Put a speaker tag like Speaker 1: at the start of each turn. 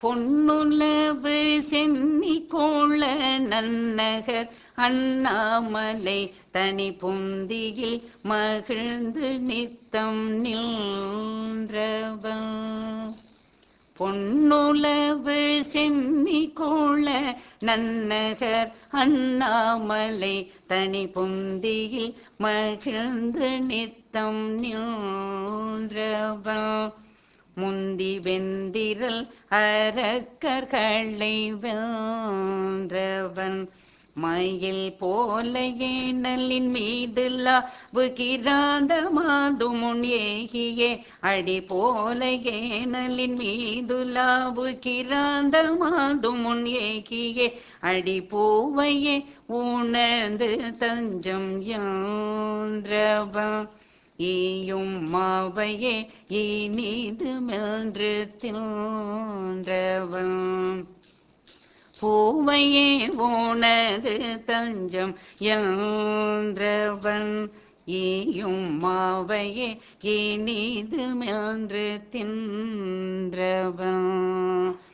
Speaker 1: பொன்னுலவு சென்னி கோள நன்னகர் அண்ணாமலை தனி பொந்தியில் மகிழ்ந்து நித்தம் நின்றவன் பொன்னுலவு சென்னி கோள நன்னகர் அண்ணாமலை தனி பொந்தியில் மகிழ்ந்து நித்தம் நின்றவன் முந்தி வெந்திரல் அரக்கர்களை வென்றவன் மயில் போல ஏனலின் மீது லாவுகிராந்த மாதுமுன் ஏகியே அடி போல ஏனலின் மீது லாவுகிராந்த மாதுமுன் ஏகியே அடி பூவையே உணர்ந்து தஞ்சம் என்றவன் ஈயும் மாவையே இனிது மென்று தின்றவன் பூவையே உனது தஞ்சம் என்றவன் ஈயும் மாவையே இனிது மென்று தின்றவன்